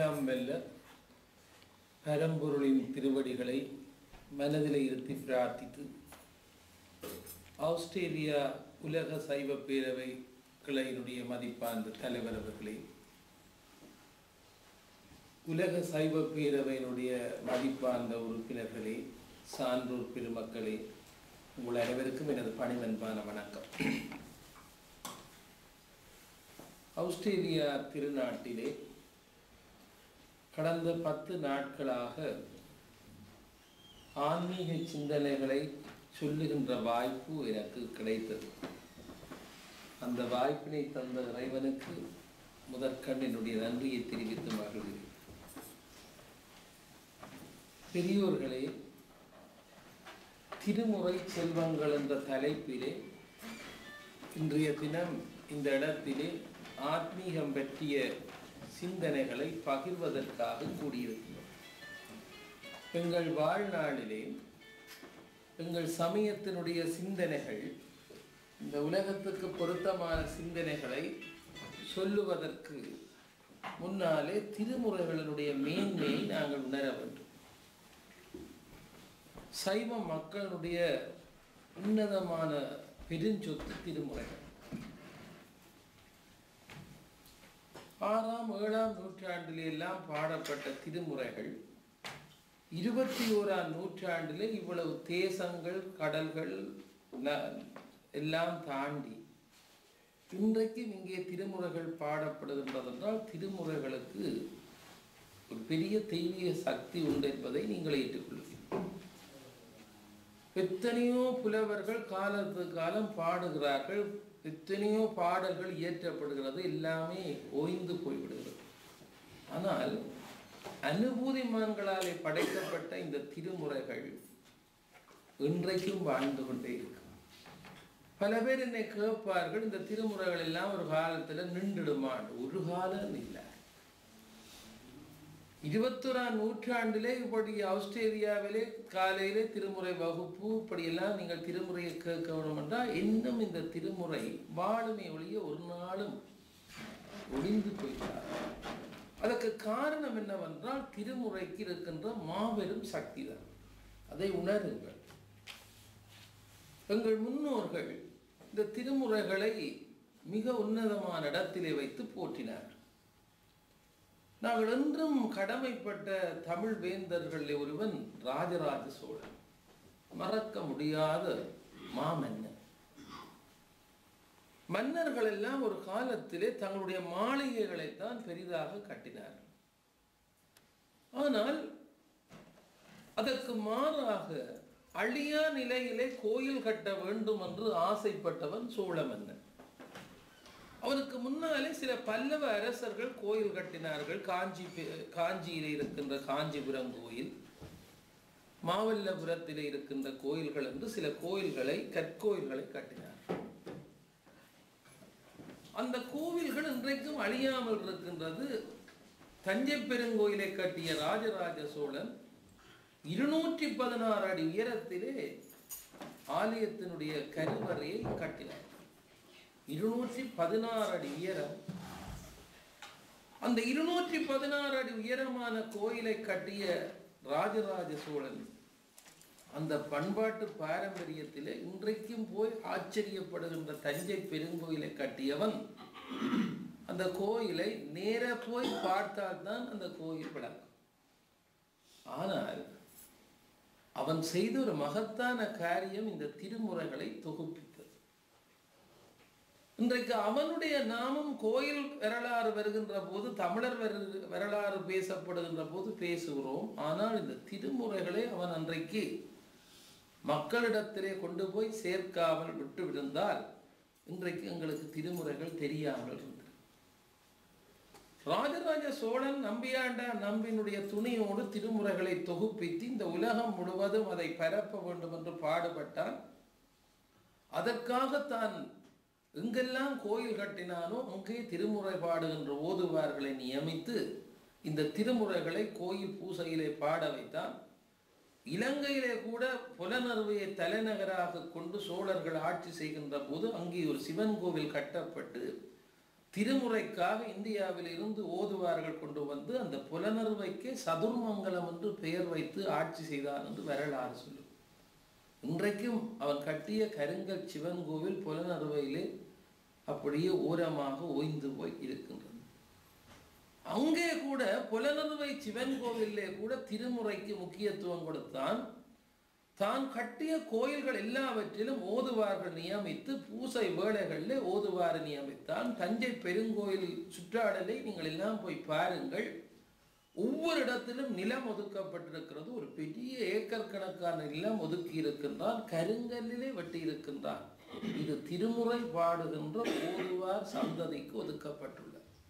எல்லாம் வெல்ல பரம்பொருளின் திருவடிகளை மனதில் இருத்தி பிரார்த்தித்து ஆஸ்திரேலியா உலக சைவ பேரவை கிளையினுடைய மதிப்பார்ந்த தலைவர் அவர்களே உலக சைவ பேரவையினுடைய மதிப்பார்ந்த உறுப்பினர்களே சான்றோர் பெருமக்களே உங்கள் அனைவருக்கும் எனது பணிவன்பான வணக்கம் ஆஸ்திரேலியா திருநாட்டிலே கடந்த பத்து நாட்களாக ஆன்மீக சிந்தனைகளை சொல்லுகின்ற வாய்ப்பு எனக்கு கிடைத்தது அந்த வாய்ப்பினை தந்த இறைவனுக்கு முதற்கண் என்னுடைய நன்றியை தெரிவித்து மகிழ்கிறேன் பெரியோர்களே திருமுறை செல்வங்கள் என்ற தலைப்பிலே இன்றைய தினம் இந்த இடத்திலே ஆத்மீகம் பற்றிய சிந்தனைகளை பகிர்வதற்காக கூடியிருக்கிறோம் எங்கள் வாழ்நாளிலே எங்கள் சமயத்தினுடைய சிந்தனைகள் இந்த உலகத்துக்கு பொருத்தமான சிந்தனைகளை சொல்லுவதற்கு முன்னாலே திருமுறைகளினுடைய மேன்மையை நாங்கள் உணர வேண்டும் சைவ மக்களுடைய உன்னதமான பெருஞ்சொத்து திருமுறைகள் ஆறாம் ஏழாம் நூற்றாண்டிலே எல்லாம் பாடப்பட்ட திருமுறைகள் இருபத்தி ஓராம் நூற்றாண்டிலே இவ்வளவு தேசங்கள் கடல்கள் எல்லாம் தாண்டி இன்றைக்கு இங்கே திருமுறைகள் பாடப்படுகின்றதென்றால் திருமுறைகளுக்கு ஒரு பெரிய தெய்வீக சக்தி உண்டு என்பதை நீங்கள் ஏற்றுக்கொள்வீர்கள் எத்தனையோ புலவர்கள் காலத்துக்கு காலம் பாடுகிறார்கள் எத்தனையோ பாடல்கள் இயற்றப்படுகிறது எல்லாமே ஓய்ந்து போய்விடுகிறது ஆனால் அனுபூதிமான்களாலே படைக்கப்பட்ட இந்த திருமுறைகள் இன்றைக்கும் வாழ்ந்து கொண்டே இருக்கு பல பேர் என்னை கேட்பார்கள் இந்த திருமுறைகள் எல்லாம் ஒரு காலத்துல நின்றுடுமான் ஒரு காலம் இல்லை இருபத்தொராம் நூற்றாண்டிலே இப்படி ஆஸ்திரேலியாவிலே காலையிலே திருமுறை வகுப்பு இப்படியெல்லாம் நீங்கள் திருமுறையை கேட்க வேணும் என்றால் இன்னும் இந்த திருமுறை வாழுமே ஒழிய ஒரு நாளும் ஒளிந்து போய்கிறார் அதற்கு காரணம் என்னவென்றால் திருமுறைக்கு இருக்கின்ற மாபெரும் சக்தி தான் அதை உணருங்கள் எங்கள் முன்னோர்கள் இந்த திருமுறைகளை மிக உன்னதமான இடத்திலே வைத்து போற்றினார்கள் நாங்கள் என்றும் கடமைப்பட்ட தமிழ் வேந்தர்கள் ஒருவன் ராஜராஜ சோழன் மறக்க முடியாத மாமன்னன் மன்னர்கள் எல்லாம் ஒரு காலத்திலே தங்களுடைய மாளிகைகளை தான் பெரிதாக கட்டினார்கள் ஆனால் அதற்கு மாறாக அழியா நிலையிலே கோயில் கட்ட வேண்டும் என்று ஆசைப்பட்டவன் சோழ மன்னன் அவனுக்கு முன்னாலே சில பல்லவ அரசர்கள் கோயில் கட்டினார்கள் காஞ்சி காஞ்சியிலே இருக்கின்ற காஞ்சிபுரம் கோயில் மாவல்லபுரத்திலே இருக்கின்ற கோயில்கள் என்று சில கோயில்களை கற்கோயில்களை கட்டினார் அந்த கோவில்கள் இன்றைக்கும் அழியாமல் இருக்கின்றது தஞ்சை பெருங்கோயிலை கட்டிய ராஜராஜ சோழன் இருநூற்றி பதினாறு அடி உயரத்திலே ஆலயத்தினுடைய கருவறையை கட்டினார் இருநூற்றி பதினாறு அடி உயரம் அந்த இருநூற்றி பதினாறு அடி உயரமான கோயிலை கட்டிய ராஜராஜ சோழன் அந்த பண்பாட்டு பாரம்பரியத்திலே இன்றைக்கும் போய் ஆச்சரியப்படுகின்ற தஞ்சை பெருங்கோயிலை கட்டியவன் அந்த கோயிலை நேர போய் பார்த்தால்தான் அந்த கோயில் விளக்கும் ஆனால் அவன் செய்த ஒரு மகத்தான காரியம் இந்த திருமுறைகளை தொகுப்பித்தது இன்றைக்கு அவனுடைய நாமம் கோயில் வரலாறு வருகின்ற போது தமிழர் வரலாறு பேசப்படுகின்ற போது பேசுகிறோம் ஆனால் இந்த திருமுறைகளை அவன் அன்றைக்கு மக்களிடத்திலே கொண்டு போய் சேர்க்காமல் விட்டுவிருந்தால் இன்றைக்கு எங்களுக்கு திருமுறைகள் தெரியாமல் இருந்தது ராஜராஜ சோழன் நம்பியாண்ட நம்பினுடைய துணியோடு திருமுறைகளை தொகுப்பித்து இந்த உலகம் முழுவதும் அதை பரப்ப வேண்டும் என்று பாடுபட்டான் அதற்காக தான் எங்கெல்லாம் கோயில் கட்டினானோ அங்கே திருமுறை பாடுகின்ற ஓதுவார்களை நியமித்து இந்த திருமுறைகளை கோயில் பூசையிலே பாட வைத்தான் இலங்கையிலே கூட புலனறுவையை தலைநகராக கொண்டு சோழர்கள் ஆட்சி செய்கின்ற போது அங்கே ஒரு சிவன் கோவில் கட்டப்பட்டு திருமுறைக்காக இந்தியாவில் இருந்து ஓதுவார்கள் கொண்டு வந்து அந்த புலனறுவைக்கே சதுர்மங்கலம் என்று பெயர் வைத்து ஆட்சி செய்தான் என்று வரலாறு சொல்லும் இன்றைக்கும் அவன் கட்டிய கருங்கல் சிவன் கோவில் புலனறுவையிலே அப்படியே ஓரமாக ஓய்ந்து போய் இருக்கின்றது அங்கே கூட புலனறுவை சிவன் கோவிலே கூட திருமுறைக்கு முக்கியத்துவம் கொடுத்தான் தான் கட்டிய கோயில்கள் எல்லாவற்றிலும் ஓதுவார்கள் நியமித்து பூசை வேளைகளில் ஓதுவாரை நியமித்தான் தஞ்சை பெருங்கோயில் சுற்றாடலை நீங்கள் எல்லாம் போய் பாருங்கள் ஒவ்வொரு இடத்திலும் நிலம் ஒதுக்கப்பட்டிருக்கிறது ஒரு பெரிய ஏக்கர் கணக்கான நிலம் ஒதுக்கி இருக்கின்றான் கருங்கல்லிலே வெட்டி இருக்கின்றான் இது திருமுறை பாடுகின்ற ஓதுவார் சந்ததிக்கு ஒதுக்கப்பட்டுள்ளது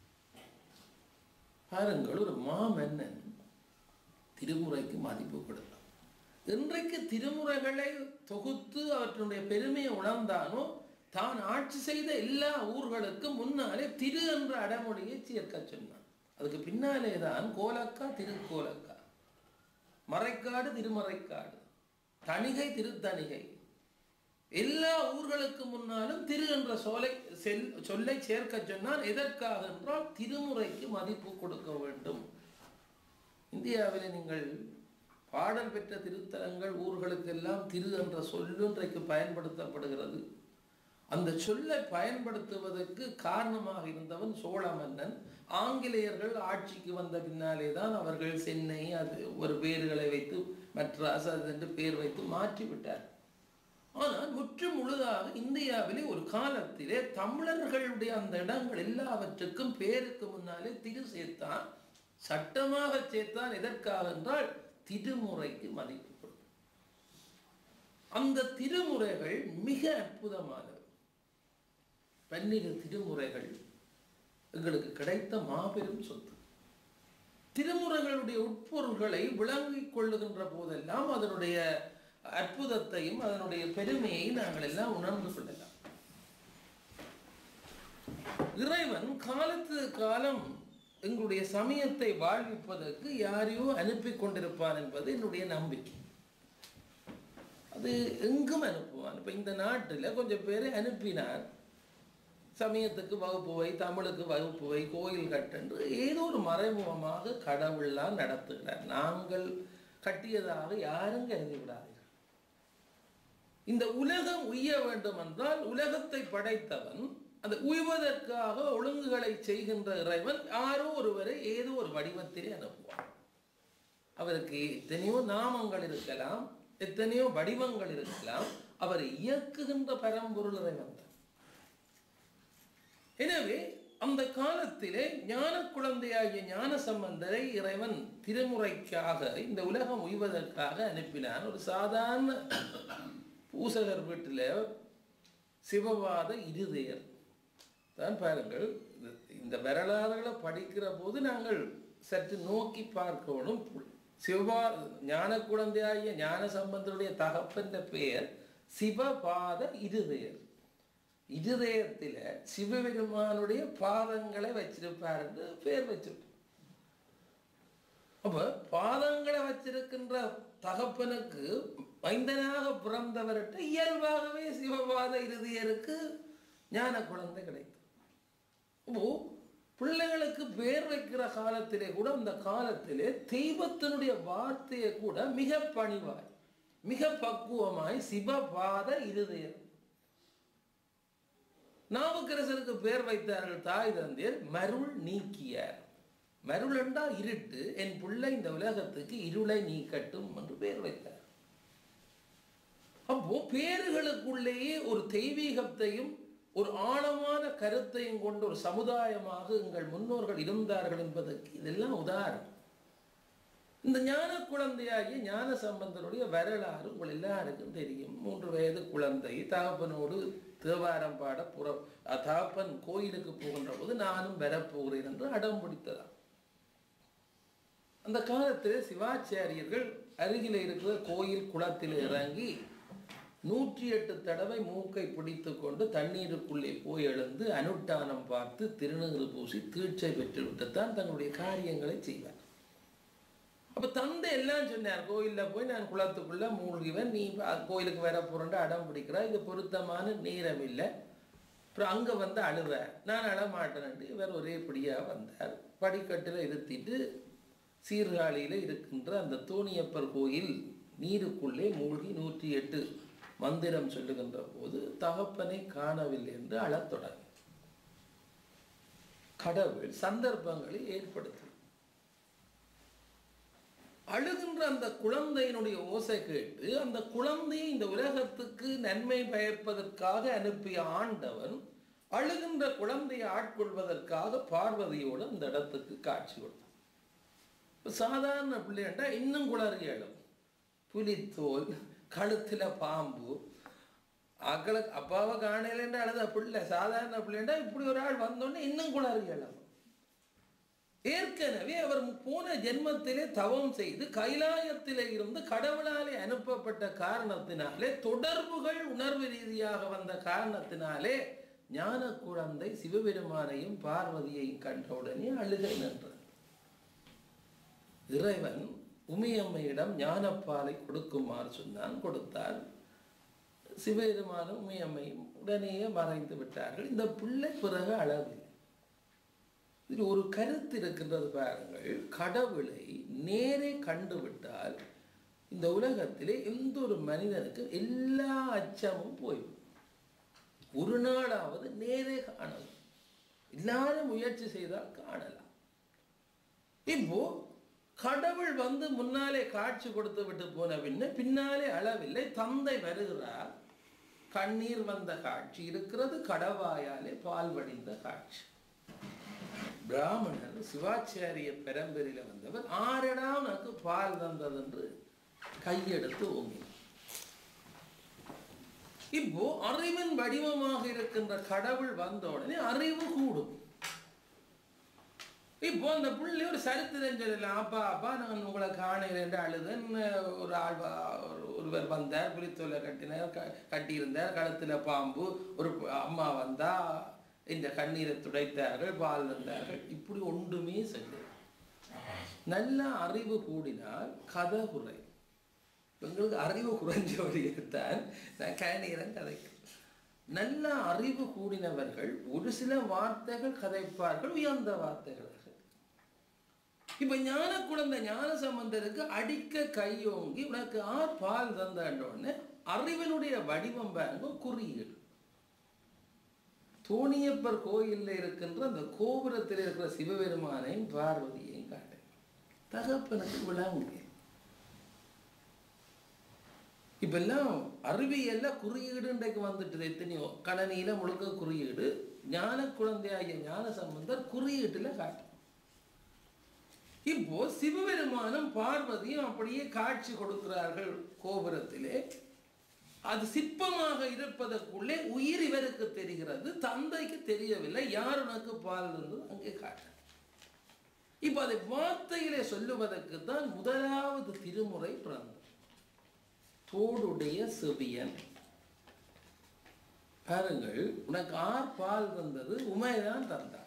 பாருங்கள் ஒரு மாமன்னன் திருமுறைக்கு மதிப்பு கொடுத்தான் இன்றைக்கு திருமுறைகளை தொகுத்து அவற்றினுடைய பெருமையை உணர்ந்தானோ தான் ஆட்சி செய்த எல்லா ஊர்களுக்கும் முன்னாலே திரு என்ற அடைமொழியை சேர்க்க சொன்னான் அதுக்கு பின்னாலே தான் கோலக்கா திருக்கோலக்கா மறைக்காடு திருமறைக்காடு தணிகை திருத்தணிகை எல்லா ஊர்களுக்கு முன்னாலும் திரு என்ற சொல்லை செல் சொல்லை சேர்க்க சொன்னால் எதற்காக என்றால் திருமுறைக்கு மதிப்பு கொடுக்க வேண்டும் இந்தியாவில் நீங்கள் பாடல் பெற்ற திருத்தலங்கள் ஊர்களுக்கெல்லாம் திரு என்ற சொல்லு இன்றைக்கு பயன்படுத்தப்படுகிறது அந்த சொல்லை பயன்படுத்துவதற்கு காரணமாக இருந்தவன் சோழ மன்னன் ஆங்கிலேயர்கள் ஆட்சிக்கு வந்த பின்னாலே தான் அவர்கள் சென்னை அது ஒரு பேர்களை வைத்து மெட்ராஸ் அது என்று பேர் வைத்து மாற்றிவிட்டார் ஆனால் முற்று முழுதாக இந்தியாவிலே ஒரு காலத்திலே தமிழர்களுடைய அந்த இடங்கள் எல்லாவற்றுக்கும் பேருக்கு முன்னாலே திரு சேர்த்தான் சட்டமாக சேர்த்தான் எதற்காக என்றால் திருமுறைக்கு மதிப்பு கொடுக்கும் அந்த திருமுறைகள் மிக அற்புதமானவை பன்னிரு திருமுறைகள் எங்களுக்கு கிடைத்த மாபெரும் சொத்து திருமுறைகளுடைய உட்பொருள்களை விளங்கிக் கொள்ளுகின்ற போதெல்லாம் அதனுடைய அற்புதத்தையும் அதனுடைய பெருமையை நாங்கள் எல்லாம் உணர்ந்து கொள்ளலாம் இறைவன் காலத்து காலம் எங்களுடைய சமயத்தை வாழ்விப்பதற்கு யாரையோ அனுப்பி கொண்டிருப்பான் என்பது என்னுடைய நம்பிக்கை அது எங்கும் அனுப்புவான் இப்போ இந்த நாட்டில் கொஞ்சம் பேரை அனுப்பினார் சமயத்துக்கு வகுப்பு வை தமிழுக்கு வகுப்பு வை கோயில் கட்டென்று ஏதோ ஒரு மறைமுகமாக கடவுள்லாம் நடத்துகிறார் நாங்கள் கட்டியதாக யாரும் கருதி விடாதீர்கள் இந்த உலகம் உய்ய வேண்டும் என்றால் உலகத்தை படைத்தவன் அந்த உய்வதற்காக ஒழுங்குகளை செய்கின்ற இறைவன் யாரோ ஒருவரை ஏதோ ஒரு வடிவத்திலே அனுப்புவார் அவருக்கு எத்தனையோ நாமங்கள் இருக்கலாம் எத்தனையோ வடிவங்கள் இருக்கலாம் அவர் இயக்குகின்ற பரம்பொருள் இறைவன் தான் எனவே அந்த காலத்திலே ஞான குழந்தையாகிய ஞான சம்பந்தரை இறைவன் திருமுறைக்காக இந்த உலகம் உய்வதற்காக அனுப்பினான் ஒரு சாதாரண பூசகர் வீட்டில் சிவவாத இருதயர் தான் பாருங்கள் இந்த வரலாறுகளை படிக்கிற போது நாங்கள் சற்று நோக்கி பார்க்கணும் சிவபா ஞான குழந்தையாகிய ஞான சம்பந்தருடைய தகப்பன்ற பெயர் சிவபாத இருதயர் இருதயத்தில் சிவபெருமானுடைய பாதங்களை வச்சிருப்பார் என்று பேர் வச்சிருப்பார் அப்ப பாதங்களை வச்சிருக்கின்ற தகப்பனுக்கு மைந்தனாக பிறந்தவர்கிட்ட இயல்பாகவே சிவபாத இருதயருக்கு ஞான குழந்தை கிடைத்தது இப்போ பிள்ளைகளுக்கு பேர் வைக்கிற காலத்திலே கூட அந்த காலத்திலே தெய்வத்தினுடைய வார்த்தையை கூட மிக பணிவாய் மிக பக்குவமாய் சிவபாத இருதயம் நாவுக்கரசருக்கு பேர் வைத்தார்கள் தாய் தந்தையர் மருள் நீக்கியார் மருள் என்றால் இருட்டு என் பிள்ளை இந்த உலகத்துக்கு இருளை நீக்கட்டும் என்று பேர் வைத்தார் அப்போ பேர்களுக்குள்ளேயே ஒரு தெய்வீகத்தையும் ஒரு ஆழமான கருத்தையும் கொண்ட ஒரு சமுதாயமாக எங்கள் முன்னோர்கள் இருந்தார்கள் என்பதற்கு இதெல்லாம் உதாரணம் இந்த ஞான குழந்தையாகிய ஞான சம்பந்தனுடைய வரலாறு உங்கள் எல்லாருக்கும் தெரியும் மூன்று வயது குழந்தை தகப்பனோடு தேவாரம் பாட புற தகப்பன் கோயிலுக்கு போகின்ற போது நானும் வரப்போகிறேன் என்று அடம் பிடித்ததாம் அந்த காலத்தில் சிவாச்சாரியர்கள் அருகில் இருக்கிற கோயில் குளத்தில் இறங்கி நூற்றி எட்டு தடவை மூக்கை பிடித்து கொண்டு தண்ணீருக்குள்ளே போய் எழுந்து அனுட்டானம் பார்த்து திருநீறு பூசி தீட்சை பெற்றுவிட்டுத்தான் தங்களுடைய காரியங்களை செய்வார் அப்போ தந்தை எல்லாம் சொன்னார் கோயிலில் போய் நான் குளத்துக்குள்ளே மூழ்கிவேன் நீ கோயிலுக்கு வர போறேன்ட்டு அடம் பிடிக்கிறா இது பொருத்தமான நேரம் இல்லை அப்புறம் அங்கே வந்து அழுவார் நான் அழமாட்டேன்ட்டு இவர் ஒரே படியாக வந்தார் படிக்கட்டில் இருத்திட்டு சீர்காழியில் இருக்கின்ற அந்த தோணியப்பர் கோயில் நீருக்குள்ளே மூழ்கி நூற்றி எட்டு மந்திரம் சொல்லுகின்ற போது தகப்பனை காணவில்லை என்று அழத் தொடங்கி கடவுள் சந்தர்ப்பங்களை ஏற்படுத்தும் அழுகின்ற அந்த குழந்தையினுடைய ஓசை கேட்டு அந்த குழந்தையை இந்த உலகத்துக்கு நன்மை பயப்பதற்காக அனுப்பிய ஆண்டவன் அழுகின்ற குழந்தையை ஆட்கொள்வதற்காக பார்வதியோடு அந்த இடத்துக்கு காட்சி கொடுத்தான் இப்ப சாதாரண பிள்ளைண்டா இன்னும் குளறி எழும் புலித்தோல் கழுத்துல பாம்பு அக்களை அப்பாவை காணையிலேண்டா அழுத பிள்ளை சாதாரண பிள்ளைண்டா இப்படி ஒரு ஆள் வந்தோடனே இன்னும் குளறி எழும் ஏற்கனவே அவர் போன ஜென்மத்திலே தவம் செய்து கைலாயத்திலே இருந்து கடவுளாலே அனுப்பப்பட்ட காரணத்தினாலே தொடர்புகள் உணர்வு ரீதியாக வந்த காரணத்தினாலே ஞான குழந்தை சிவபெருமானையும் பார்வதியையும் கண்டவுடனே அழுகை நின்றார் இறைவன் உமையம்மையிடம் ஞானப்பாலை கொடுக்குமாறு சொன்னான் கொடுத்தார் சிவபெருமானும் உமையம்மையும் உடனேயே மறைந்து விட்டார்கள் இந்த பிள்ளை பிறகு அழவில்லை இதில் ஒரு கருத்து இருக்கின்றது பாருங்கள் கடவுளை நேரே கண்டுவிட்டால் இந்த உலகத்திலே எந்த ஒரு மனிதனுக்கு எல்லா அச்சமும் போய்விடும் ஒரு நாளாவது நேரே காணலாம் எல்லாரும் முயற்சி செய்தால் காணலாம் இப்போ கடவுள் வந்து முன்னாலே காட்சி கொடுத்து விட்டு போன பின்ன பின்னாலே அளவில்லை தந்தை வருகிறார் கண்ணீர் வந்த காட்சி இருக்கிறது கடவாயாலே பால் வடிந்த காட்சி பிராமணர் சிவாச்சாரிய பெரம்பரில வந்தவர் ஆரடா உனக்கு பால் தந்தது என்று கையெடுத்து ஓங்கினார் இப்போ அறிவின் வடிவமாக இருக்கின்ற கடவுள் வந்த உடனே அறிவு கூடும் இப்போ அந்த பிள்ளை ஒரு சரித்திரம் சொல்லலாம் அப்பா அப்பா நான் உங்களை காணையில் என்று அழுதன் ஒரு ஆள் வா- ஒரு- ஒருவர் வந்தார் புலித்தோலை கட்டினார் க கட்டியிருந்தார் கழுத்தில் பாம்பு ஒரு ப- அம்மா வந்தா இந்த கண்ணீரை துடைத்தார்கள் பால் தந்தார்கள் இப்படி ஒன்றுமே சொல்லு நல்ல அறிவு கூடினால் கதை குறை எங்களுக்கு அறிவு குறைஞ்சவரையத்தான் நான் கண்ணீரம் கதைக்கிறேன் நல்ல அறிவு கூடினவர்கள் ஒரு சில வார்த்தைகள் கதைப்பார்கள் உயர்ந்த வார்த்தைகள் இப்ப ஞான குழந்தை ஞான சம்பந்தருக்கு அடிக்க கையோங்கி உனக்கு ஆர் பால் தந்தாண்டோன்னு அறிவினுடைய வடிவம் பாருங்க குறியீடு தோணியப்பர் கோயில்ல இருக்கின்ற அந்த கோபுரத்தில் இருக்கிற சிவபெருமானையும் பார்வதியையும் காட்டு தகப்பனுக்கு விளங்கு இப்பெல்லாம் அறிவியல்ல குறியீடு இன்றைக்கு வந்துட்டு எத்தனையோ கணனியில முழுக்க குறியீடு ஞான குழந்தையாகிய ஞான சம்பந்தர் குறியீட்டுல காட்டு இப்போ சிவபெருமானும் பார்வதியும் அப்படியே காட்சி கொடுக்கிறார்கள் கோபுரத்திலே அது சிற்பமாக இருப்பதற்குள்ளே உயிர் இவருக்கு தெரிகிறது தந்தைக்கு தெரியவில்லை யார் உனக்கு பால் இருந்தது அங்கே காட்டு இப்ப அதை வார்த்தையிலே சொல்லுவதற்கு தான் முதலாவது திருமுறை பிறந்தது தோடுடைய செவியன் பாருங்கள் உனக்கு ஆர் பால் தந்தது உமைதான் தந்தார்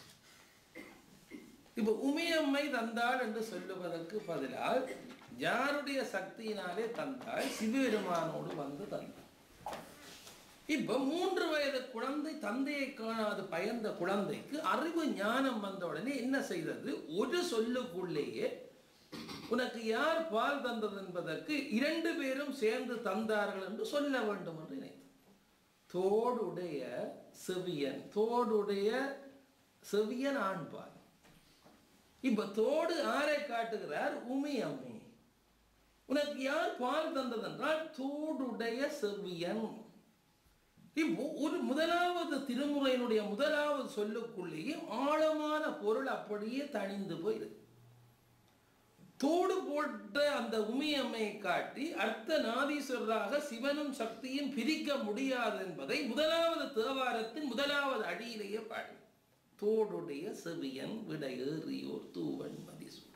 இப்ப உமையம்மை தந்தாள் என்று சொல்லுவதற்கு பதிலால் யாருடைய சக்தியினாலே தந்தாள் சிவபெருமானோடு வந்து தந்தாள் இப்ப மூன்று வயது குழந்தை தந்தையை காணாது பயந்த குழந்தைக்கு அறிவு ஞானம் வந்த உடனே என்ன செய்தது ஒரு சொல்லுக்குள்ளேயே உனக்கு யார் பால் தந்தது என்பதற்கு இரண்டு பேரும் சேர்ந்து தந்தார்கள் என்று சொல்ல வேண்டும் என்று நினைத்தது தோடுடைய செவியன் தோடுடைய செவியன் ஆண்பால் இப்ப தோடு ஆரை காட்டுகிறார் உமி அம்மை உனக்கு யார் பால் தந்ததென்றால் தோடுடைய செவியன் இப்போ ஒரு முதலாவது திருமுறையினுடைய முதலாவது சொல்லுக்குள்ளேயே ஆழமான பொருள் அப்படியே தணிந்து போயிருக்கு தோடு போட்ட அந்த உமியம்மையை காட்டி அர்த்த நாதீஸ்வரராக சிவனும் சக்தியும் பிரிக்க முடியாது என்பதை முதலாவது தேவாரத்தின் முதலாவது அடியிலேயே பாடி தோடுடைய செவியன் விடையேறியோர் தூவன் மதிசூடி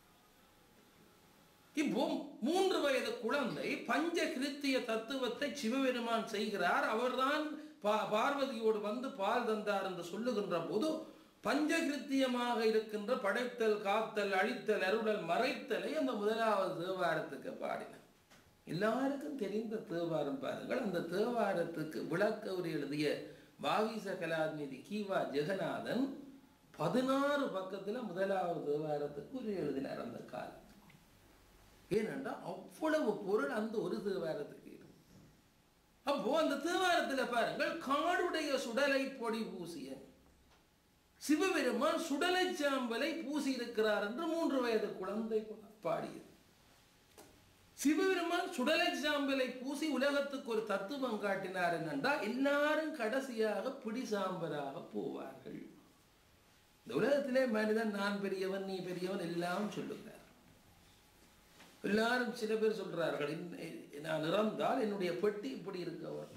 இப்போ மூன்று வயது குழந்தை பஞ்ச கிருத்திய தத்துவத்தை சிவபெருமான் செய்கிறார் அவர்தான் பா- பார்வதியோடு வந்து பால் தந்தார் என்று சொல்லுகின்ற போது பஞ்சகிருத்தியமாக இருக்கின்ற படைத்தல் காத்தல் அழித்தல் அருளல் மறைத்தலை அந்த முதலாவது தேவாரத்துக்கு பாடினார் எல்லாருக்கும் தெரிந்த தேவாரம் பாருங்கள் அந்த தேவாரத்துக்கு விளக்க உரை எழுதிய வாகீச கலாநிதி கீவா ஜெகநாதன் பதினாறு பக்கத்துல முதலாவது தேவாரத்துக்கு ஒரு எழுதினார் அந்த காலம் ஏனென்றால் அவ்வளவு பொருள் அந்த ஒரு தேவாரத்துக்கு இருக்கு அப்போ அந்த தேவாரத்துல பாருங்கள் காடுடைய சுடலை பொடி பூசியன் சிவபெருமான் சுடலை சாம்பலை பூசி இருக்கிறார் என்று மூன்று வயது குழந்தை பாடியது சிவபெருமான் சுடலை சாம்பலை பூசி உலகத்துக்கு ஒரு தத்துவம் காட்டினார் என்னென்றால் எல்லாரும் கடைசியாக பிடி சாம்பலாக போவார்கள் இந்த உலகத்திலே மனிதன் நான் பெரியவன் நீ பெரியவன் எல்லாம் சொல்லுகிறார் எல்லாரும் சில பேர் சொல்றார்கள் "இன்ன- நான் இறந்தால் என்னுடைய பெட்டி இப்படி இருக்கவர்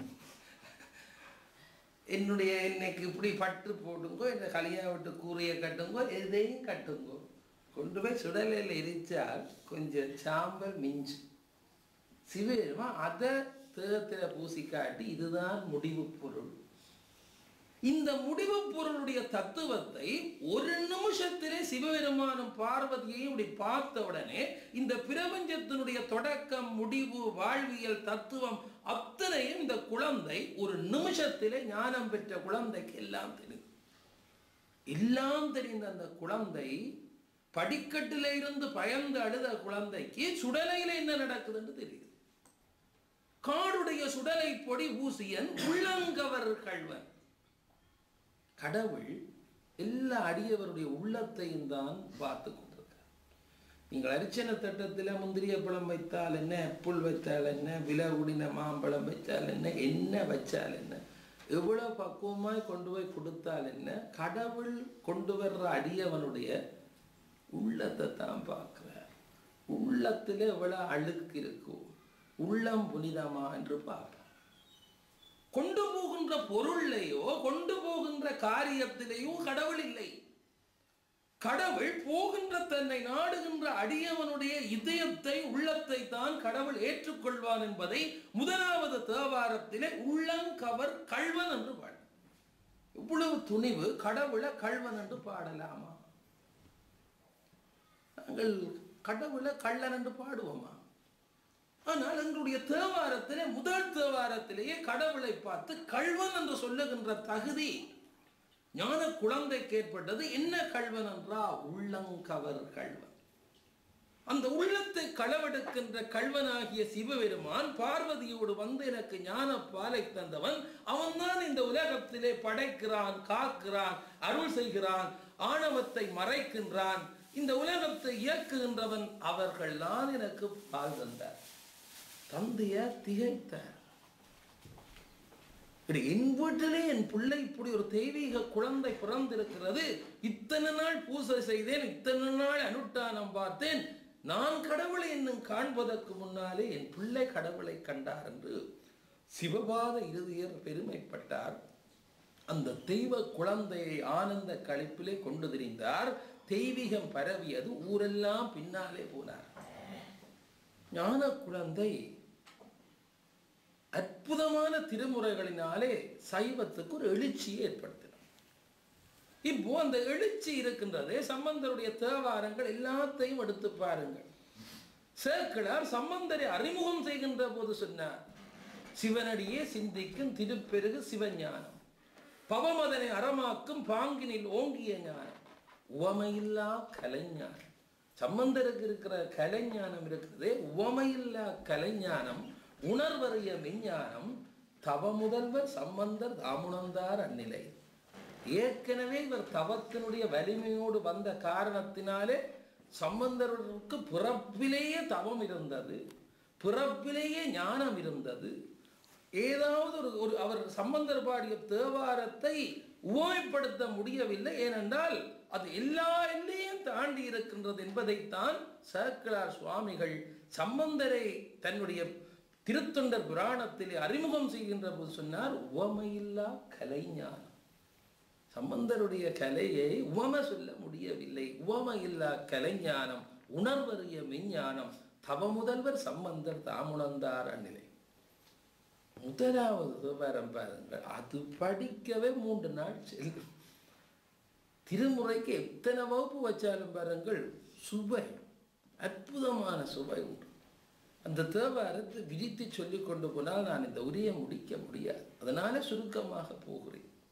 என்னுடைய இன்னைக்கு இப்படி பட்டு போட்டுங்கோ இந்த கலியா விட்டு கூரையை கட்டுங்கோ எதையும் கட்டுங்கோ கொண்டு போய் சுடலையில் எரிச்சால் கொஞ்சம் சாம்பல் மிஞ்சு சிவபெருமா அதை தேகத்தில் பூசி காட்டி இதுதான் முடிவு பொருள் இந்த முடிவு பொருளுடைய தத்துவத்தை ஒரு நிமிஷத்திலே சிவபெருமானும் பார்வதியையும் இப்படி பார்த்த உடனே இந்த பிரபஞ்சத்தினுடைய தொடக்கம் முடிவு வாழ்வியல் தத்துவம் அத்தனையும் இந்த குழந்தை ஒரு நிமிஷத்திலே ஞானம் பெற்ற குழந்தைக்கு எல்லாம் தெரியும் எல்லாம் தெரிந்த அந்த குழந்தை படிக்கட்டில இருந்து பயந்து அழுத குழந்தைக்கு சுடலையில என்ன நடக்குதுன்னு தெரியுது காடுடைய சுடலை பொடி ஊசியன் உள்ளங்கவர் கள்வன் கடவுள் எல்லா அடியவருடைய உள்ளத்தையும் தான் பார்த்து கொண்டிருக்கிறார் நீங்கள் அரிச்சன தட்டத்தில் முந்திரிய பழம் வைத்தால் என்ன புல் வைத்தால் என்ன விலை உடின மாம்பழம் வைத்தால் என்ன என்ன வச்சால் என்ன எவ்வளோ பக்குவமாய் கொண்டு போய் கொடுத்தால் என்ன கடவுள் கொண்டு வர்ற அடியவனுடைய உள்ளத்தை தான் பார்க்கிறார் உள்ளத்தில் எவ்வளோ அழுக்கு இருக்கும் உள்ளம் புனிதமா என்று பார்ப்பார் கொண்டு போகின்ற பொருளையோ கொண்டு போகின்ற காரியத்திலேயோ கடவுள் இல்லை கடவுள் போகின்ற தன்னை நாடுகின்ற அடியவனுடைய இதயத்தை உள்ளத்தை தான் கடவுள் ஏற்றுக்கொள்வான் என்பதை முதலாவது தேவாரத்திலே உள்ளங்கவர் கள்வன் என்று பாட இவ்வளவு துணிவு கடவுளை கள்வன் என்று பாடலாமா நாங்கள் கடவுளை கள்ளன் என்று பாடுவோமா ஆனால் எங்களுடைய தேவாரத்திலே முதல் தேவாரத்திலேயே கடவுளை பார்த்து கள்வன் என்று சொல்லுகின்ற தகுதி ஞான குழந்தைக்கு ஏற்பட்டது என்ன கள்வன் என்றா உள்ளங்கவர் கள்வன் அந்த உள்ளத்தை களவெடுக்கின்ற கள்வனாகிய சிவபெருமான் பார்வதியோடு வந்து எனக்கு ஞான பாலை தந்தவன் அவன்தான் இந்த உலகத்திலே படைக்கிறான் காக்கிறான் அருள் செய்கிறான் ஆணவத்தை மறைக்கின்றான் இந்த உலகத்தை இயக்குகின்றவன் அவர்கள்தான் எனக்கு பால் தந்தார் தந்தைய திகைத்தார் இப்படி என் வீட்டிலே என் பிள்ளை இப்படி ஒரு தெய்வீக குழந்தை பிறந்திருக்கிறது இத்தனை நாள் பூசை செய்தேன் இத்தனை நாள் அனுஷ்டானம் பார்த்தேன் நான் கடவுளை என்னும் காண்பதற்கு முன்னாலே என் பிள்ளை கடவுளை கண்டார் என்று சிவபாத இறுதியர் பெருமைப்பட்டார் அந்த தெய்வ குழந்தையை ஆனந்த களிப்பிலே கொண்டு திரிந்தார் தெய்வீகம் பரவியது ஊரெல்லாம் பின்னாலே போனார் ஞான குழந்தை அற்புதமான திருமுறைகளினாலே சைவத்துக்கு ஒரு எழுச்சியை ஏற்படுத்தினார் இப்போ அந்த எழுச்சி இருக்கின்றதே சம்பந்தருடைய தேவாரங்கள் எல்லாத்தையும் எடுத்து பாருங்கள் சேக்கிழார் சம்பந்தரை அறிமுகம் செய்கின்ற போது சொன்னார் சிவனடியே சிந்திக்கும் திருப்பெருகு சிவஞானம் பவமதனை அறமாக்கும் பாங்கினில் ஓங்கிய ஞானம் உவமையில்லா கலைஞானம் சம்பந்தருக்கு இருக்கிற கலைஞானம் இருக்கிறதே உவமையில்லா கலைஞானம் உணர்வறிய மெஞ்ஞானம் தவ முதல்வர் சம்பந்தர் தாமுணர்ந்தார் அந்நிலை ஏற்கனவே இவர் தவத்தினுடைய வலிமையோடு வந்த காரணத்தினாலே சம்பந்தருக்கு பிறப்பிலேயே தவம் இருந்தது பிறப்பிலேயே ஞானம் இருந்தது ஏதாவது ஒரு ஒரு அவர் சம்பந்தர் பாடிய தேவாரத்தை உவமைப்படுத்த முடியவில்லை ஏனென்றால் அது எல்லா எல்லையும் தாண்டி இருக்கின்றது என்பதைத்தான் சேக்கிழார் சுவாமிகள் சம்பந்தரை தன்னுடைய திருத்தொண்டர் புராணத்திலே அறிமுகம் செய்கின்ற போது சொன்னார் உவமையில்லா கலைஞானம் சம்பந்தருடைய கலையை உவம சொல்ல முடியவில்லை உவமையில்லா கலைஞானம் உணர்வறிய மெஞ்ஞானம் தவ முதல்வர் சம்பந்தர் தாமுணர்ந்தார் அந்நிலை முதலாவது விவரம் பாருங்கள் அது படிக்கவே மூன்று நாள் செல்லும் திருமுறைக்கு எத்தனை வகுப்பு வச்சாலும் பாருங்கள் சுவை அற்புதமான சுவை உண்டு அந்த தேவாரத்தை விரித்து சொல்லி கொண்டு போனால் நான் இந்த உரையை முடிக்க முடியாது அதனால சுருக்கமாக போகிறேன்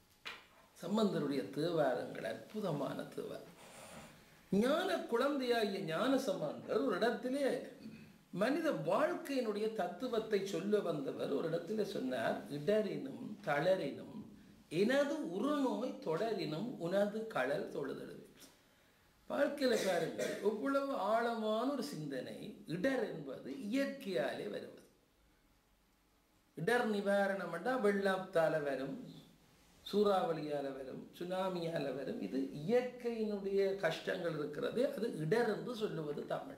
சம்பந்தருடைய தேவாரங்கள் அற்புதமான தேவாரம் ஞான குழந்தையாகிய ஞான சம்பந்தர் ஒரு இடத்திலே மனித வாழ்க்கையினுடைய தத்துவத்தை சொல்ல வந்தவர் ஒரு இடத்துல சொன்னார் இடரினும் தளரினும் எனது உருநோய் தொடரினும் உனது கடல் தொழுதழுது வாழ்க்கையில பாருங்கள் எவ்வளவு ஆழமான ஒரு சிந்தனை இடர் என்பது இயற்கையாலே வருவது இடர் நிவாரணம் என்றால் வெள்ளத்தால வரும் சூறாவளியால வரும் சுனாமியால வரும் இது இயற்கையினுடைய கஷ்டங்கள் இருக்கிறது அது இடர் என்று சொல்லுவது தமிழ்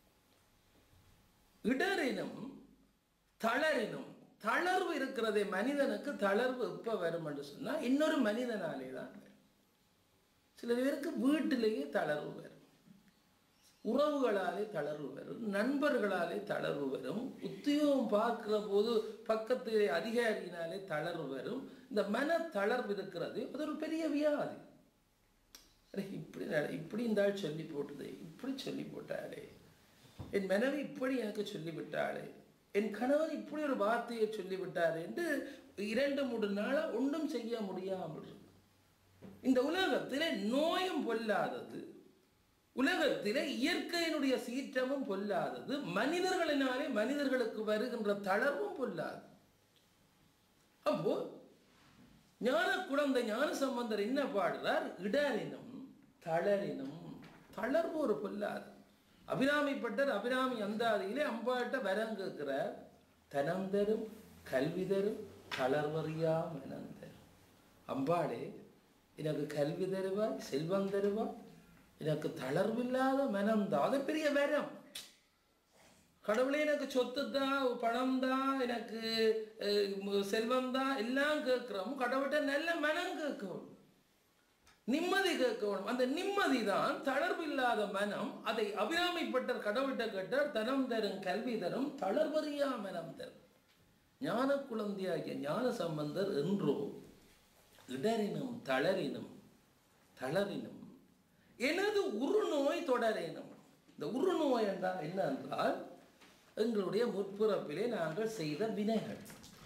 இடரினும் தளரினும் தளர்வு இருக்கிறதே மனிதனுக்கு தளர்வு எப்ப வரும் என்று சொன்னா இன்னொரு மனிதனாலே தான் வரும் சில பேருக்கு வீட்டிலேயே தளர்வு வரும் உறவுகளாலே தளர்வு வரும் நண்பர்களாலே தளர்வு வரும் உத்தியோகம் பார்க்கிற போது பக்கத்திலே அதிகாரியினாலே தளர்வு வரும் இந்த மன தளர்வு இருக்கிறது அது ஒரு பெரிய வியாதி அடே, இப்படி நட- இப்படி இந்த ஆள் சொல்லி போட்டது இப்படி சொல்லி போட்டாளே என் மனைவி இப்படி எனக்கு சொல்லிவிட்டாளே என் கணவன் இப்படி ஒரு வார்த்தையை சொல்லிவிட்டார் என்று இரண்டு மூன்று நாளா ஒன்றும் செய்ய முடியாமல் இருக்கு. இந்த உலகத்திலே நோயும் பொல்லாதது உலகத்திலே இயற்கையினுடைய சீற்றமும் பொல்லாதது மனிதர்களினாலே மனிதர்களுக்கு வருகின்ற தளர்வும் பொல்லாது அப்போ ஞான குழந்தை ஞான சம்பந்தர் என்ன பாடுறார் இடரினும் தளரினும் தளர்வு ஒரு பொல்லாது அபிராமிப்பட்டர் அபிராமி அந்தாதியிலே அம்பாட்ட வரம் கேட்கிறார் தனம் தரும் கல்வி தரும் தளர்வறியா மனம் தரும் அம்பாளே எனக்கு கல்வி தருவாய் செல்வம் தருவாய் எனக்கு தளர்வில்லாத மனம் தான் அது பெரிய வரம் கடவுளே எனக்கு சொத்து தான் பணம் தான் எனக்கு அஹ், ம- செல்வம் தான் எல்லாம் கேட்கிறோம் கடவுள்கிட்ட நல்ல மனம் கேட்கணும் நிம்மதி கேட்கணும் அந்த நிம்மதி தான் தளர்வு இல்லாத மனம் அதை அபிராமிப்பட்டர் கடவுள்கிட்ட கேட்டார் தனம் தரும் கல்வி தரும் தளர்வறியா மனம் தரும் ஞான குழந்தையாகிய ஞான சம்பந்தர் என்றோ இடரினும் தளரினும் தளரினும் எனது உருநோய் தொடரேனும் இந்த உருநோய் என்றால் என்ன என்றால் எங்களுடைய முற்பிறப்பிலே நாங்கள் செய்த வினைகள்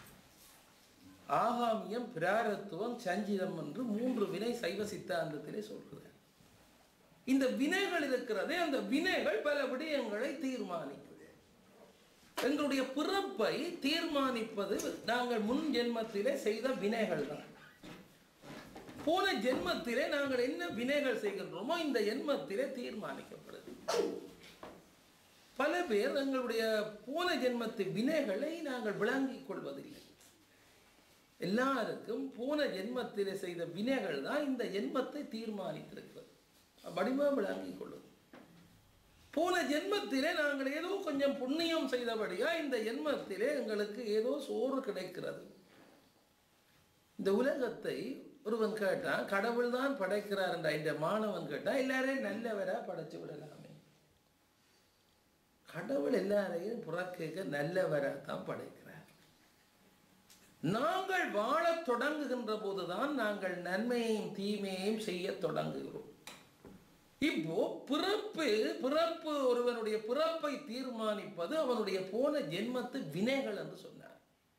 ஆகாமியம் பிராரத்துவம் சஞ்சிதம் என்று மூன்று வினை சைவ சித்தாந்தத்திலே சொல்கிறார் இந்த வினைகள் இருக்கிறதே அந்த வினைகள் பல விடயங்களை தீர்மானிப்பது எங்களுடைய பிறப்பை தீர்மானிப்பது நாங்கள் முன் ஜென்மத்திலே செய்த வினைகள் தான் போன ஜென்மத்திலே நாங்கள் என்ன வினைகள் செய்கின்றோமோ இந்த ஜென்மத்திலே தீர்மானிக்கப்படுது பல பேர் எங்களுடைய போன ஜென்மத்து வினைகளை நாங்கள் விளங்கிக் கொள்வதில்லை எல்லாருக்கும் போன ஜென்மத்திலே செய்த வினைகள் தான் இந்த ஜென்மத்தை தீர்மானித்திருக்கிறது வடிவா விளங்கிக் கொள்ளும் போன ஜென்மத்திலே நாங்கள் ஏதோ கொஞ்சம் புண்ணியம் செய்தபடியா இந்த ஜென்மத்திலே எங்களுக்கு ஏதோ சோறு கிடைக்கிறது இந்த உலகத்தை ஒருவன் கேட்டான் கடவுள் தான் படைக்கிறார் என்ற இந்த மாணவன் கேட்டான் எல்லாரையும் நல்லவரா படைச்சு விடலாமே கடவுள் எல்லாரையும் புறக்கேக்க நல்லவரா தான் படைக்கிறார் நாங்கள் வாழத் தொடங்குகின்ற போதுதான் நாங்கள் நன்மையையும் தீமையையும் செய்ய தொடங்குகிறோம் இப்போ பிறப்பு பிறப்பு ஒருவனுடைய பிறப்பை தீர்மானிப்பது அவனுடைய போன ஜென்மத்து வினைகள் என்று சொன்னார்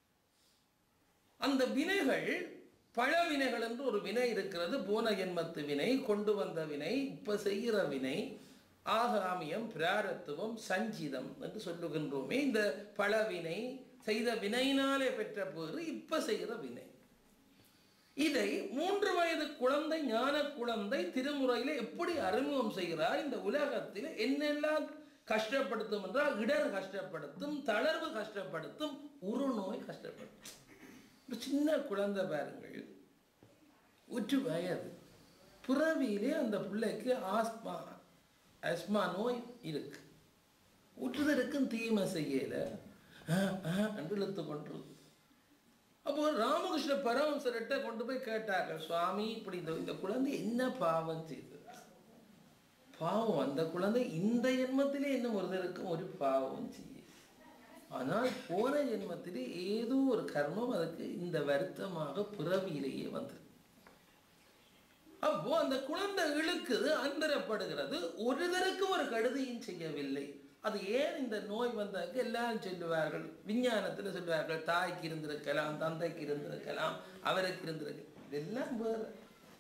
அந்த வினைகள் பல வினைகள் என்று ஒரு வினை இருக்கிறது போன ஜென்மத்து வினை கொண்டு வந்த வினை இப்ப செய்கிற வினை ஆகாமியம் பிராரத்துவம் சஞ்சிதம் என்று சொல்லுகின்றோமே இந்த பல வினை செய்த வினையினாலே பெற்ற பேறு இப்ப செய்கிற வினை இதை மூன்று வயது குழந்தை ஞான குழந்தை திருமுறையில எப்படி அறிமுகம் செய்கிறார் இந்த உலகத்தில் என்னெல்லாம் கஷ்டப்படுத்தும் என்றால் இடர் கஷ்டப்படுத்தும் தளர்வு கஷ்டப்படுத்தும் உருநோய் கஷ்டப்படுத்தும் ஒரு சின்ன குழந்தை பாருங்கள் உற்று வயது பிறவியிலே அந்த பிள்ளைக்கு ஆஸ்மா ஆஸ்மா நோய் இருக்கு உற்றுதற்கும் தீமை செய்யல என்று இழுத்து கொண்டிருக்கு அப்போ ராமகிருஷ்ண பரமசர்கிட்ட கொண்டு போய் கேட்டாங்க சுவாமி இப்படி இந்த இந்த குழந்தை என்ன பாவம் செய்தது பாவம் அந்த குழந்தை இந்த ஜென்மத்திலே இன்னும் ஒருத்தருக்கும் ஒரு பாவம் செய்ய ஆனால் போன ஜென்மத்திலே ஏதோ ஒரு கர்மம் அதுக்கு இந்த வருத்தமாக பிறவியிலேயே வந்தது அப்போ அந்த குழந்தை இழுக்குது அந்தரப்படுகிறது ஒருதருக்கு ஒரு கழுதையும் செய்யவில்லை அது ஏன் இந்த நோய் வந்ததுக்கு எல்லாரும் சொல்லுவார்கள் விஞ்ஞானத்தில் சொல்லுவார்கள் தாய்க்கு இருந்திருக்கலாம் தந்தைக்கு இருந்திருக்கலாம் அவருக்கு இருந்திருக்கலாம் இதெல்லாம் வேறு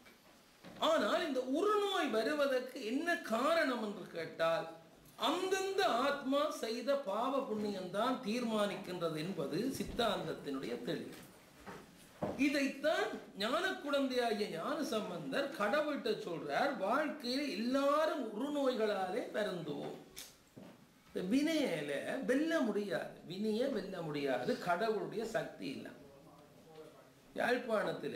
ஆனால் இந்த உருநோய் வருவதற்கு என்ன காரணம் என்று கேட்டால் அந்தந்த ஆத்மா செய்த பாவ புண்ணியம்தான் தீர்மானிக்கின்றது என்பது சித்தாந்தத்தினுடைய தெளிவு இதைத்தான் ஞான குழந்தையாகிய ஞான சம்பந்தர் கடவுள்கிட்ட சொல்றார் வாழ்க்கையில் எல்லாரும் உருநோய்களாலே வருந்துவோம் இந்த வினையில வெல்ல முடியாது வினைய வெல்ல முடியாது கடவுளுடைய சக்தி இல்லை யாழ்ப்பாணத்தில்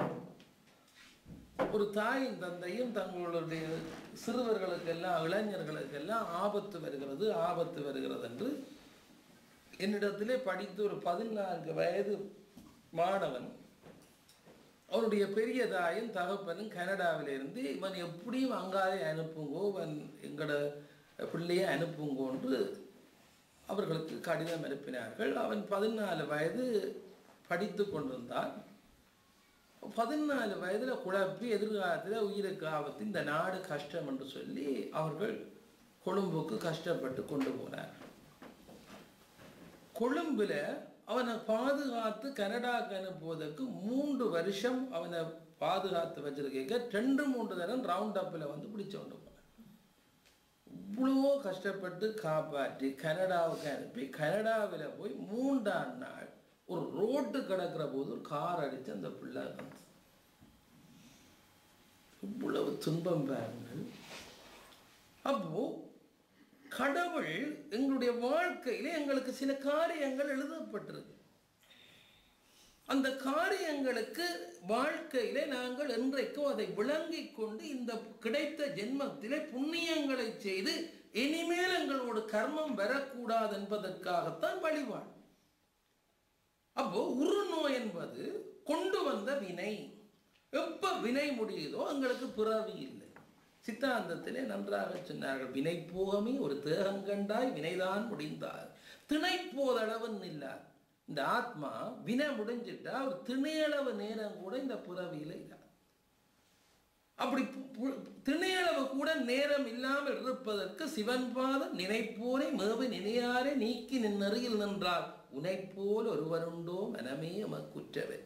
ஒரு தாயும் தந்தையும் தங்களுடைய சிறுவர்களுக்கெல்லாம் இளைஞர்களுக்கெல்லாம் ஆபத்து வருகிறது ஆபத்து வருகிறது என்று என்னிடத்திலே படித்து ஒரு பதினான்கு வயது மாணவன் அவருடைய பெரிய தாயும் தகப்பனும் கனடாவில இருந்து இவன் எப்படியும் அங்காலே அனுப்புங்கோ இவன் எங்களோட பிள்ளையை அனுப்புங்கோன்று அவர்களுக்கு கடிதம் அனுப்பினார்கள் அவன் பதினாலு வயது படித்து கொண்டிருந்தான் பதினாலு வயதுல குழப்பி எதிர்காலத்தில் உயிருக்கு ஆபத்து இந்த நாடு கஷ்டம் என்று சொல்லி அவர்கள் கொழும்புக்கு கஷ்டப்பட்டு கொண்டு போனார் கொழும்புல அவனை பாதுகாத்து கனடாக்கு அனுப்புவதற்கு மூன்று வருஷம் அவனை பாதுகாத்து வச்சிருக்க ரெண்டு மூன்று தரம் ரவுண்ட் அப்பில் வந்து பிடிச்சு கொண்டு போனான் இவ்வளோ கஷ்டப்பட்டு காப்பாற்றி கனடாவுக்கு அனுப்பி கனடாவில் போய் மூன்றாம் நாள் ஒரு ரோட்டு கிடக்கிற போது ஒரு கார் அடித்து அந்த பிள்ளை வந்து இவ்வளவு துன்பம் பாருங்கள் அப்போ கடவுள் எங்களுடைய வாழ்க்கையிலே எங்களுக்கு சில காரியங்கள் எழுதப்பட்டிருக்கு அந்த காரியங்களுக்கு வாழ்க்கையிலே நாங்கள் என்றைக்கோ அதை விளங்கிக் கொண்டு இந்த கிடைத்த ஜென்மத்திலே புண்ணியங்களை செய்து இனிமேல் எங்களோட கர்மம் வரக்கூடாது என்பதற்காகத்தான் வழிபாடு அப்போ உருநோய் என்பது கொண்டு வந்த வினை எப்ப வினை முடியுதோ எங்களுக்கு பிறவி இல்லை சித்தாந்தத்திலே நன்றாக சொன்னார்கள் வினை போகமே ஒரு தேகங்கண்டாய் வினைதான் முடிந்தார் திணை போதளவன் இல்லார் இந்த ஆத்மா வினை முடிஞ்சிட்டா ஒரு திணையளவு நேரம் கூட இந்த புறவியில இல்லை அப்படி பு- பு- திணையளவு கூட நேரம் இல்லாமல் இருப்பதற்கு சிவன் பாத நினைப்போரை மேவு நினையாரே நீக்கி நின்னறியில் நின்றார் உனைப்போல் ஒருவருண்டோ மனமே எமக்குற்றவர்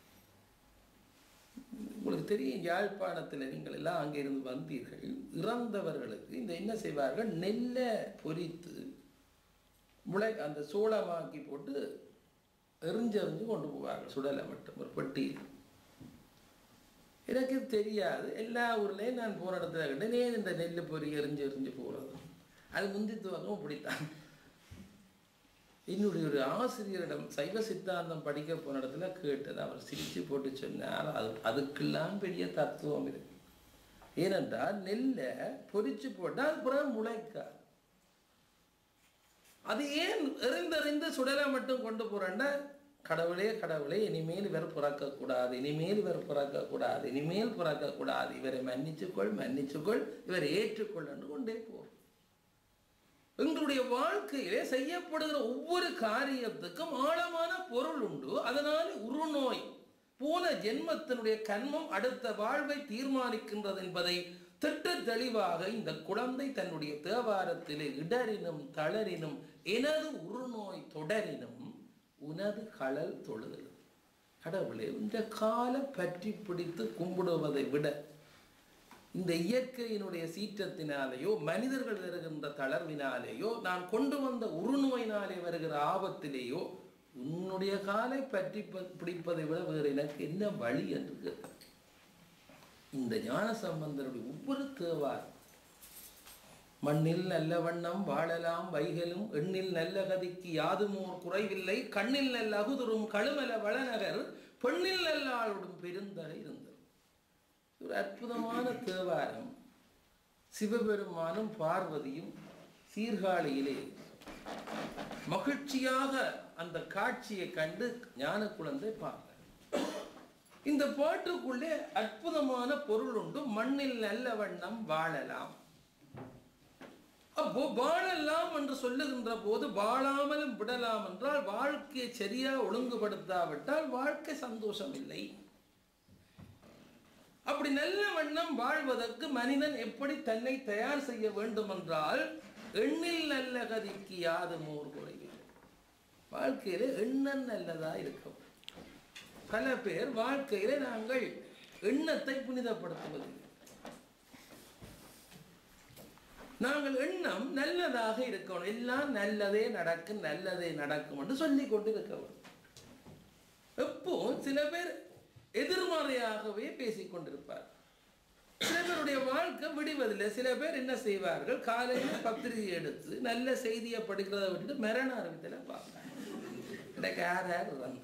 உங்களுக்கு தெரியும் யாழ்ப்பாணத்தில் நீங்கள் எல்லாம் அங்கிருந்து வந்தீர்கள் இறந்தவர்களுக்கு இந்த என்ன செய்வார்கள் நெல்லை பொரித்து முளை அந்த சோளமாக்கி போட்டு எரிஞ்செறிஞ்சு கொண்டு போவார்கள் சுடலை மட்டும் ஒரு பெட்டியில் எனக்கு தெரியாது எல்லா ஊர்லேயும் நான் போன இடத்துல கண்டேன் ஏன் இந்த நெல் பொறி எரிஞ்சு எரிஞ்சு போகிறது அது முந்தித்துவகம் இப்படித்தான் என்னுடைய ஒரு ஆசிரியரிடம் சைவ சித்தாந்தம் படிக்க போன இடத்துல கேட்டது அவர் சிரிச்சு போட்டு சொன்னார் அது அதுக்கெல்லாம் பெரிய தத்துவம் இருக்கு ஏனென்றால் நெல்லை பொரிச்சு போட்டால் அது புறம் முளைக்காது அது ஏன் எறிந்தறிந்து சுடலை மட்டும் கொண்டு போறேன்னா கடவுளே கடவுளே இனிமேல் இவர் பிறக்கக்கூடாது இனிமேல் இவர் பிறக்கக்கூடாது இனிமேல் பிறக்கக்கூடாது இவரை மன்னிச்சுக்கொள் மன்னிச்சுக்கொள் இவரை ஏற்றுக்கொள் என்று கொண்டே போறோம் எங்களுடைய வாழ்க்கையிலே செய்யப்படுகிற ஒவ்வொரு காரியத்துக்கும் ஆழமான பொருள் உண்டு அதனால் உருநோய் போன ஜென்மத்தினுடைய கண்மம் அடுத்த வாழ்வை தீர்மானிக்கின்றது என்பதை திட்ட தெளிவாக இந்த குழந்தை தன்னுடைய தேவாரத்திலே இடரினும் தளரினும் எனது உருநோய் தொடரினும் உனது களல் தொழுதல் கடவுளே இந்த கால பற்றி பிடித்து கும்பிடுவதை விட இந்த இயற்கையினுடைய சீற்றத்தினாலேயோ மனிதர்கள் வருகின்ற தளர்வினாலேயோ நான் கொண்டு வந்த உருநோயினாலே வருகிற ஆபத்திலேயோ உன்னுடைய காலை பற்றி ப- பிடிப்பதை விட வேறு எனக்கு என்ன வழி என்று கேட்டார். இந்த ஞான சம்பந்தனுடைய ஒவ்வொரு தேவார் மண்ணில் நல்ல வண்ணம் வாழலாம் வைகலும் எண்ணில் நல்ல கதிக்கு யாதுமோர் குறைவில்லை கண்ணில் நல்ல அகுதுரும் கழுமல வளநகர் பெண்ணில் நல்ல ஆளுடும் பெருந்தகை இருந்தது ஒரு அற்புதமான தேவாரம் சிவபெருமானும் பார்வதியும் சீர்காழியிலே மகிழ்ச்சியாக அந்த காட்சியை கண்டு ஞான குழந்தை பார்த்தார் இந்த பாட்டுக்குள்ளே அற்புதமான பொருள் உண்டு மண்ணில் நல்ல வண்ணம் வாழலாம் அப்போ வாழலாம் என்று சொல்லுகின்ற போது வாழாமலும் விடலாம் என்றால் வாழ்க்கையை சரியா ஒழுங்குபடுத்தாவிட்டால் வாழ்க்கை சந்தோஷம் இல்லை அப்படி நல்ல வண்ணம் வாழ்வதற்கு மனிதன் எப்படி தன்னை தயார் செய்ய வேண்டும் என்றால் எண்ணில் நல்ல கதிக்கு யாதும் ஓர் குறைவில்லை வாழ்க்கையில எண்ணம் நல்லதா இருக்கும் பல பேர் வாழ்க்கையில நாங்கள் எண்ணத்தை புனிதப்படுத்துவது நாங்கள் எண்ணம் நல்லதாக இருக்கணும் எல்லாம் நல்லதே நடக்கும் நல்லதே நடக்கும் என்று சொல்லிக் கொண்டு இருக்க வேண்டும் எப்போ சில பேர் எதிர்மறையாகவே பேசிக் கொண்டிருப்பார் சில பேருடைய வாழ்க்கை விடுவதில்லை சில பேர் என்ன செய்வார்கள் காலையில் பத்திரிகை எடுத்து நல்ல செய்தியை படிக்கிறத விட்டுட்டு மரண அறிவித்தல பார்ப்பாங்க எனக்கு யார் யார் வந்தாங்க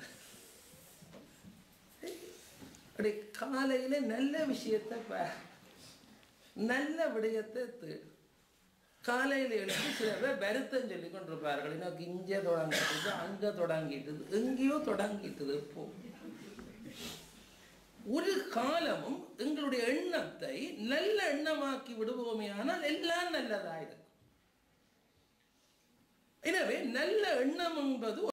அப்படி காலையில நல்ல விஷயத்தை பா நல்ல விடயத்தை தேடு காலையில் எழுந்து சில பேர் வருத்தம் சொல்லி கொண்டிருப்பார்கள் எனக்கு இங்கே தொடங்கிட்டது அங்கே தொடங்கிட்டது எங்கேயோ தொடங்கிட்டது இப்போ ஒரு காலமும் எங்களுடைய எண்ணத்தை நல்ல எண்ணமாக்கி விடுவோமே ஆனால் எல்லாம் நல்லதாயிருக்கும் எனவே நல்ல எண்ணம் என்பது